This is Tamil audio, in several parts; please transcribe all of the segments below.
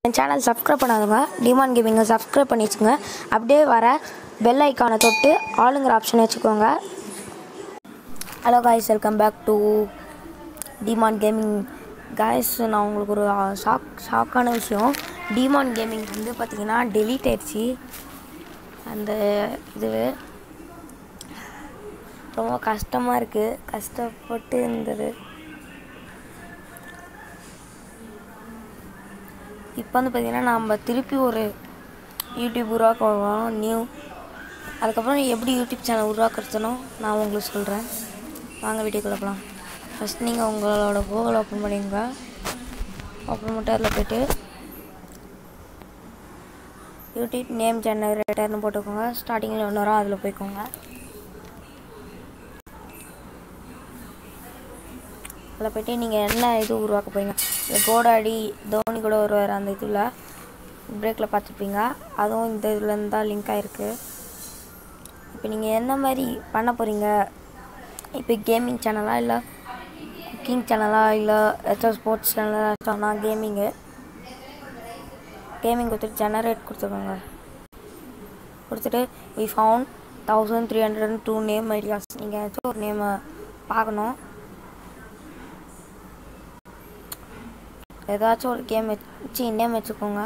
என் சேனல் சப்ஸ்கிரைப் பண்ணாதவங்க டிமான் கேமிங்கை சப்ஸ்கிரைப் பண்ணி வச்சுக்கோங்க அப்படியே வர பெல் ஐக்கானை தொட்டு ஆளுங்கிற ஆப்ஷன் வச்சுக்கோங்க hello guys welcome back to Demon gaming guys நான் உங்களுக்கு ஒரு ஷாக் ஷாக்கான விஷயம் டிமான் கேமிங் வந்து பார்த்திங்கன்னா டெலீட் ஆயிடுச்சு அந்த இது ரொம்ப கஷ்டமாக இருக்குது கஷ்டப்பட்டு இருந்தது இப்போ வந்து பார்த்திங்கன்னா நம்ம திருப்பி ஒரு யூடியூப் உருவாக்க வரோம் நியூ அதுக்கப்புறம் எப்படி யூடியூப் சேனல் உருவாக்குறதுனோ நான் உங்களுக்கு சொல்கிறேன் வாங்க வீடியோக்குள்ள போகலாம் ஃபஸ்ட் நீங்கள் உங்களோட கூகுள் ஓப்பன் பண்ணிங்க ஓப்பன் பண்ணிட்டு அதில் போய்ட்டு யூடியூப் நேம் ஜெனரேட்டர்னு போட்டுக்கோங்க ஸ்டார்டிங்கில் ஒன்று வரும் அதில் போய்க்கோங்க அதில் போய்ட்டு நீங்கள் என்ன இது உருவாக்க போறீங்க இந்த கோடாடி தோனி கூட வருவார் அந்த இதில் பிரேக்கில் பார்த்துருப்பீங்க அதுவும் இந்த இதுலேருந்து தான் லிங்க் ஆகிருக்கு இப்போ நீங்கள் என்ன மாதிரி பண்ண போகிறீங்க இப்போ கேமிங் சேனலா இல்லை குக்கிங் சேனலா இல்லை ஏதாச்சும் ஸ்போர்ட்ஸ் சேனலாக நான் கேமிங்கு கேமிங் கொடுத்துட்டு ஜெனரேட் கொடுத்துக்கோங்க கொடுத்துட்டு we found thousand three hundred and two name ideas நீங்கள் ஏதாச்சும் ஒரு நேமை பார்க்கணும் ஏதாச்சும் ஒரு கேம் வச்சு நேம் வச்சுக்கோங்க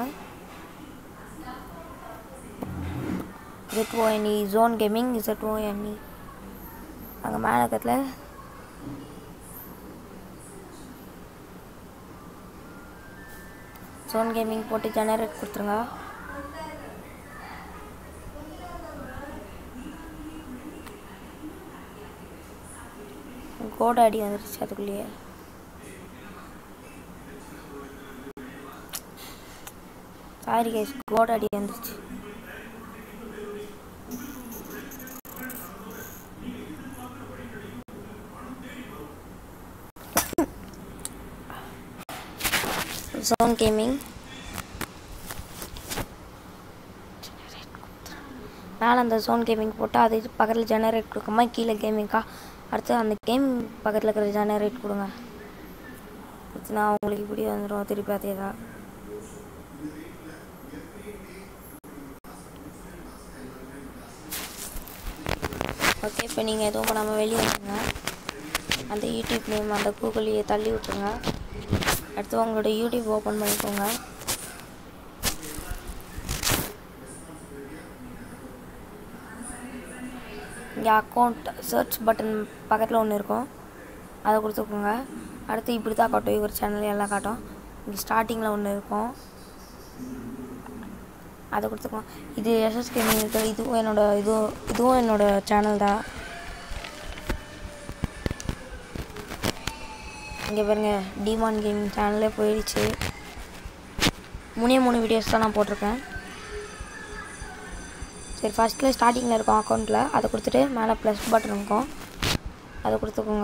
ZONE ஜோன் கேமிங் ZONE அங்கே மேலே இருக்கிறதுல ஜோன் கேமிங் போட்டு ஜெனரேட் கொடுத்துருங்க கோட் அடி வந்துருச்சு அதுக்குள்ளேயே சாரி கைஸ் கோட் அடி வந்துருச்சு ஜோன் கேமிங் மேலே அந்த ஜோன் கேமிங் போட்டால் அது பக்கத்தில் ஜெனரேட் கொடுக்காம கீழே கேமிங்க்கா அடுத்து அந்த கேம் பக்கத்தில் இருக்கிற ஜெனரேட் கொடுங்க கொடுத்துனா உங்களுக்கு இப்படி வந்துடும் திருப்பி அதே தான் ஓகே இப்போ நீங்கள் எதுவும் பண்ணாமல் வெளியே வந்துங்க அந்த யூடியூப் நேம் அந்த கூகுளையே தள்ளி விட்டுருங்க அடுத்து உங்களோட யூடியூப் ஓப்பன் பண்ணிக்கோங்க இங்கே அக்கௌண்ட் சர்ச் பட்டன் பக்கத்தில் ஒன்று இருக்கும் அதை கொடுத்துக்கோங்க அடுத்து இப்படி தான் காட்டும் இவர் சேனல் எல்லாம் காட்டும் இங்கே ஸ்டார்டிங்கில் ஒன்று இருக்கும் அதை கொடுத்துக்கலாம் இது எஸ்எஸ் கேமிங் இருக்குது இதுவும் என்னோட இதுவும் இதுவும் என்னோட சேனல் தான் இங்கே பாருங்க டிமான் கேமிங் சேனலே போயிடுச்சு மூணே மூணு வீடியோஸ் தான் நான் போட்டிருக்கேன் சரி ஃபஸ்ட்டில் ஸ்டார்டிங்கில் இருக்கும் அக்கௌண்ட்டில் அதை கொடுத்துட்டு மேலே ப்ளஸ் பட்டன் இருக்கும் அதை கொடுத்துக்கோங்க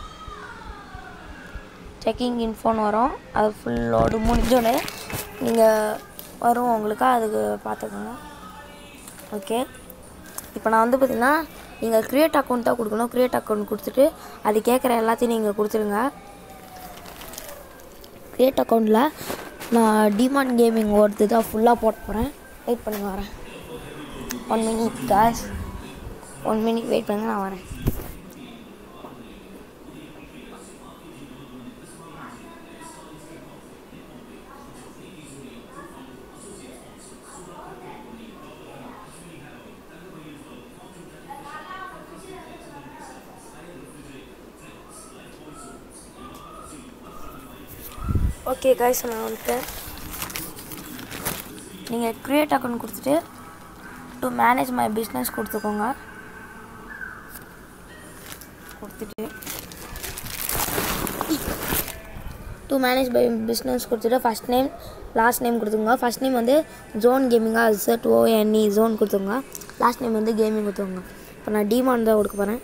செக்கிங் இன்ஃபோன் வரும் அது ஃபுல்லோடு முடிஞ்சோடனே நீங்கள் வரும் உங்களுக்கு அதுக்கு பார்த்துக்கோங்க ஓகே இப்போ நான் வந்து பார்த்திங்கன்னா நீங்கள் க்ரியேட் அக்கௌண்ட் தான் கொடுக்கணும் க்ரியேட் அக்கௌண்ட் கொடுத்துட்டு அது கேட்குற எல்லாத்தையும் நீங்கள் கொடுத்துருங்க க்ரியேட் அக்கௌண்ட்டில் நான் டிமாண்ட் கேமிங் ஓடுறது தான் ஃபுல்லாக போட்டு போகிறேன் வெயிட் பண்ணி வரேன் one minute cause one minute wait பண்ணுங்க நான் வரேன் ஓகே கைஸ் நான் வந்துட்டேன் நீங்கள் க்ரியேட் அக்கௌண்ட் கொடுத்துட்டு டு மேனேஜ் மை பிஸ்னஸ் கொடுத்துக்கோங்க கொடுத்துட்டு டு மேனேஜ் பை பிஸ்னஸ் கொடுத்துட்டு ஃபஸ்ட் நேம் லாஸ்ட் நேம் கொடுத்துக்கோங்க ஃபஸ்ட் நேம் வந்து ஜோன் கேமிங்காக இசட் ஓஎன்இ ஜோன் கொடுத்துக்கோங்க லாஸ்ட் நேம் வந்து கேமிங் கொடுத்துக்கோங்க இப்போ நான் டிமாண்ட் தான் கொடுக்க போகிறேன்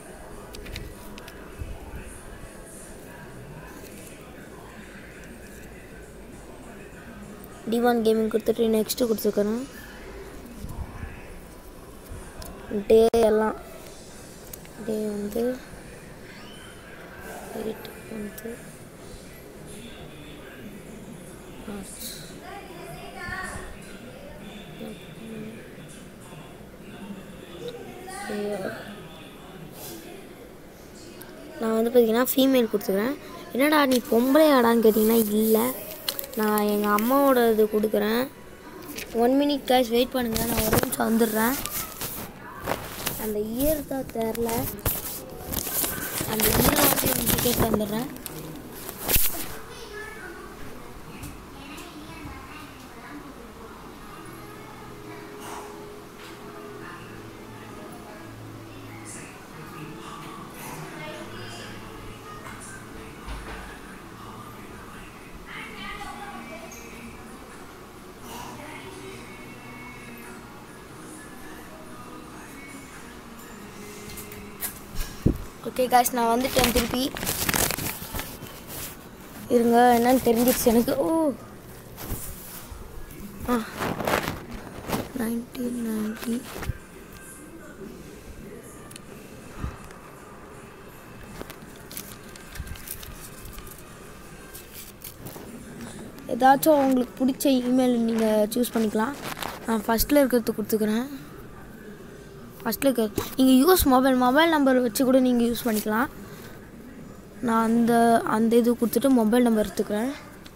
டிமான் கேமிங் கொடுத்துட்டு நெக்ஸ்ட்டு கொடுத்துருக்கணும் டே எல்லாம் டே வந்து எயிட் வந்து மார்ச் வந்து பார்த்தீங்கன்னா ஃபீமேல் கொடுத்துக்கிறேன் என்னடா நீ பொம்பளையாடான்னு கேட்டிங்கன்னா இல்லை நான் எங்கள் அம்மாவோட இது கொடுக்குறேன் ஒன் மினிட் காய்ஸ் வெயிட் பண்ணுங்கள் நான் ஒரு நிமிஷம் வந்துடுறேன் அந்த இயர் தான் தெரில அந்த இயரை வந்து எனக்கு கேட்டு வந்துடுறேன் ஓகே காய்ஸ் நான் வந்துட்டேன் திருப்பி இருங்க என்னன்னு தெரிஞ்சிருச்சு எனக்கு ஓ ஆ நைன்டீன் நைன்டி ஏதாச்சும் உங்களுக்கு பிடிச்ச இமெயில் நீங்கள் சூஸ் பண்ணிக்கலாம் நான் ஃபஸ்ட்டில் இருக்கிறது கொடுத்துக்கிறேன் ஃபஸ்ட்டில் இருக்க நீங்கள் யூஸ் மொபைல் மொபைல் நம்பர் வச்சு கூட நீங்கள் யூஸ் பண்ணிக்கலாம் நான் அந்த அந்த இது கொடுத்துட்டு மொபைல் நம்பர் எடுத்துக்கிறேன்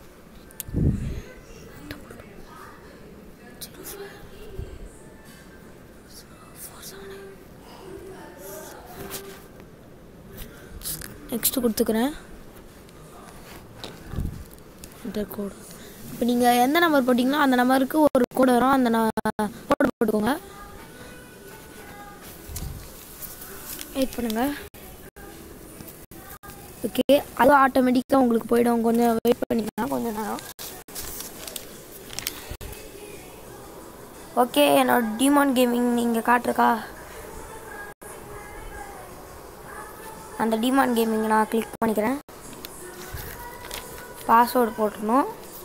நெக்ஸ்ட்டு கொடுத்துக்கிறேன் இந்த கோடு இப்போ நீங்கள் எந்த நம்பர் போட்டிங்களோ அந்த நம்பருக்கு ஒரு கோடு வரும் அந்த கோடு போட்டுக்கோங்க வெயிட் பண்ணுங்க ஓகே அது ஆட்டோமேட்டிக்காக உங்களுக்கு போயிடும் கொஞ்சம் வெயிட் பண்ணிக்கலாம் கொஞ்சம் நேரம் ஓகே என்னோட டிமான் கேமிங் நீங்கள் காட்டுருக்கா அந்த டிமான் கேமிங் நான் கிளிக் பண்ணிக்கிறேன் பாஸ்வேர்டு போட்டுடணும்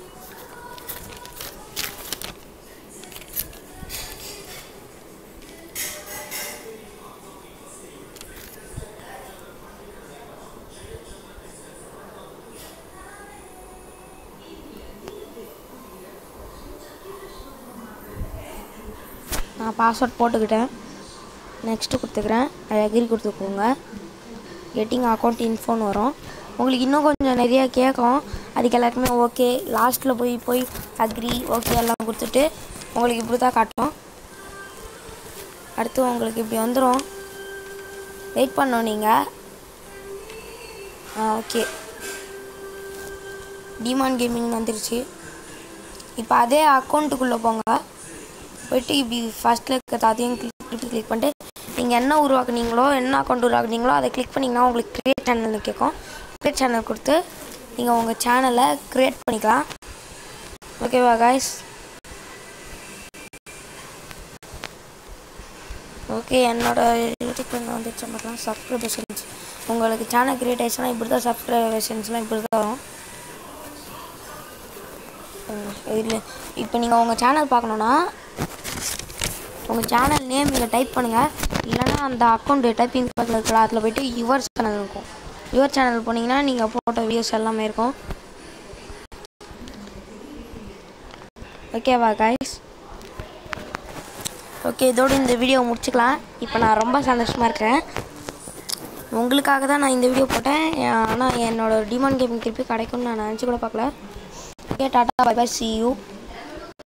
நான் பாஸ்வேர்ட் போட்டுக்கிட்டேன் நெக்ஸ்ட்டு கொடுத்துக்கிறேன் அது அக்ரி கொடுத்துக்கோங்க கெட்டிங் அக்கௌண்ட் இன்ஃபோன்னு வரும் உங்களுக்கு இன்னும் கொஞ்சம் நிறைய கேட்கும் அதுக்கு எல்லாருக்குமே ஓகே லாஸ்ட்டில் போய் போய் அக்ரி ஓகே எல்லாம் கொடுத்துட்டு உங்களுக்கு இப்படி தான் காட்டும் அடுத்து உங்களுக்கு இப்படி வந்துடும் வெயிட் பண்ணோம் நீங்கள் ஆ ஓகே டிமான் கேமிங் வந்துருச்சு இப்போ அதே அக்கௌண்ட்டுக்குள்ளே போங்க போயிட்டு இப்படி ஃபஸ்ட்டில் இருக்க அதையும் கிளிக் இப்படி கிளிக் பண்ணிட்டு நீங்கள் என்ன உருவாக்குனீங்களோ என்ன அக்கௌண்ட் உருவாக்குனீங்களோ அதை கிளிக் பண்ணிங்கன்னா உங்களுக்கு க்ரியேட் சேனல் கேட்கும் க்ரியேட் சேனல் கொடுத்து நீங்கள் உங்கள் சேனலை க்ரியேட் பண்ணிக்கலாம் ஓகேவா காய்ஸ் ஓகே என்னோட யூடியூப் சேனல் வந்துச்சு பார்க்கலாம் சப்ஸ்கிரிபேஷன்ஸ் உங்களுக்கு சேனல் க்ரியேட் ஆயிடுச்சுன்னா இப்படி தான் சப்ஸ்கிரிபேஷன்ஸ்லாம் இப்படி தான் வரும் இதில் இப்போ நீங்கள் உங்கள் சேனல் பார்க்கணுன்னா உங்கள் சேனல் நேம் நீங்கள் டைப் பண்ணுங்கள் இல்லைன்னா அந்த அக்கௌண்ட் டைப்பிங் பக்கத்தில் இருக்கல அதில் போய்ட்டு யுவர் சேனல் இருக்கும் யுவர் சேனல் போனீங்கன்னா நீங்கள் போட்ட வீடியோஸ் எல்லாமே இருக்கும் ஓகேவா காய்ஸ் ஓகே இதோடு இந்த வீடியோ முடிச்சுக்கலாம் இப்போ நான் ரொம்ப சந்தோஷமாக இருக்கேன் உங்களுக்காக தான் நான் இந்த வீடியோ போட்டேன் ஆனால் என்னோட டிமாண்ட் கேமிங் திருப்பி கிடைக்கும்னு நான் நினச்சி கூட பார்க்கல okay tata bye bye see you